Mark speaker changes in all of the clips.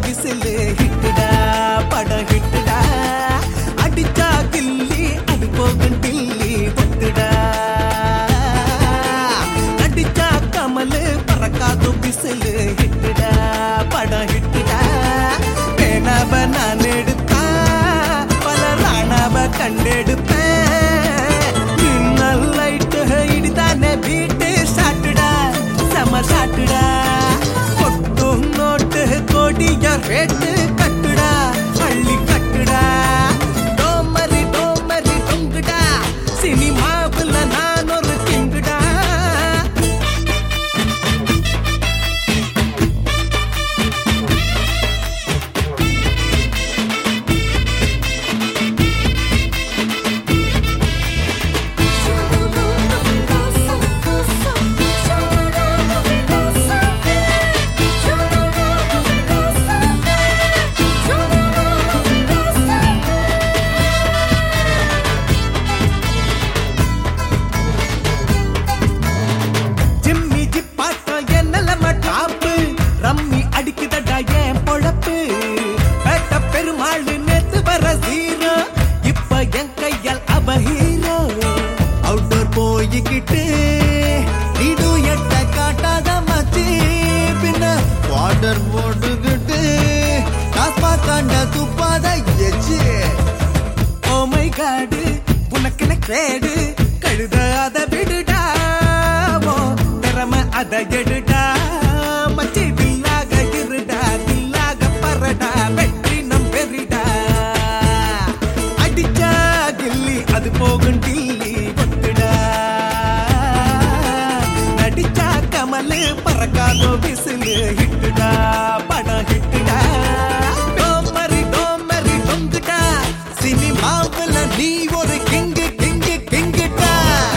Speaker 1: whistle ஹிட்டுடா படம் ஹிட்டுடா அடிச்சா கில்லி அது போகும் டில்லி ஒத்துடா அடிச்சா கமலு பறக்காது விசிலு ஹிட்டுடா படம் ஹிட்டுடா பேனாவ நான் எடுத்தா பல ராணாவ கண்டெடுப்பேன் மின்னல் லைட்டு இடிதானே வீட்டு சாட்டுடா செம சாட்டுடா கொட்டும் நோட்டு கோடிய ரேட்டு கட்டுடா அள்ளி கட்டுடா டோமரி டோமரி டொங்குடா சினிமாவுல நான் ஒரு கிங்குடா ஜிம்மி ஜிப்பாட்டம் என் நிலம டாப்பு ரம்மி அடிக்குதடா என் பொழப்பு பேட்ட பெருமாள் நேத்து வர சீரோ இப்ப என் கையால் அவ ஹீரோ அவுட்டோர் போய்கிட்டு நீடு எட்ட காட்டாத மச்சி பின்ன வாட்டர் போட்டுக்கிட்டு காஸ்பா காண்ட துப்பாத எச்சு ஓ மை காடு உனக்கு கேடு கழுத அத விடுடா ஓ திறமை அத எடுடா மச்சி தில்லாக இருடா தில்லாக பரடா வெற்றி நம் பெரிடா அடிச்சா கில்லி அது போகும் டில்லி ஒத்துடா நடிச்சா கமலு பறக்காதோ விசிலு ஹிட்டுடா படம் ஹிட்டுடா டோமரி டோமரி டொங்குடா சினிமாவுல நீ ஒரு கிங்கு கிங்கு கிங்குடா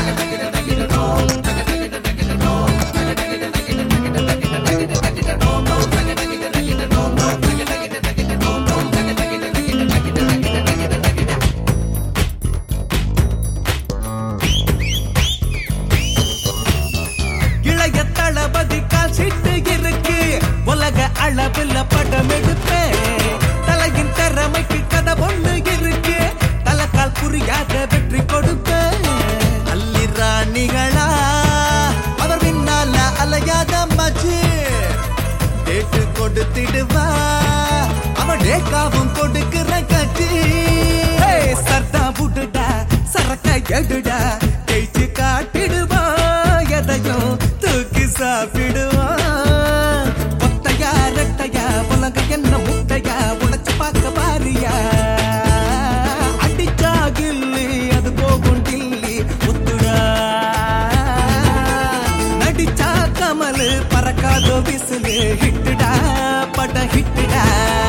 Speaker 1: இளைய தளபதி கால் சீட்டு இருக்கு உலக அளவில் படம் எடுப்பேன் தலையின் திறமைக்கு கதை ஒண்ணு இருக்கு தலைக்கால் புரியாத வெற்றி கொடுப்பேன் அல்லி ராணிகளா அவர் பின்னால அலையாத மச்சு டேட்டு கொடுத்திடுவா அவன் டேக்காவும் கொடுக்கிற கட்சி சர்தா புடுடா சரக்க எடுடா ஜெயிச்சு காட்டிடுவா எதையும் தூக்கி சாப்பிடுவான் ஒத்தையா ரெட்டையா உலக என்ன முட்டையா உடைச்சு பார்க்க பாரியா அடிச்சா கில்லி அது போகும் டில்லி ஒத்துடா நடிச்சா கமலு பறக்காதோ விசிலு ஹிட்டுடா பட ஹிட்டுடா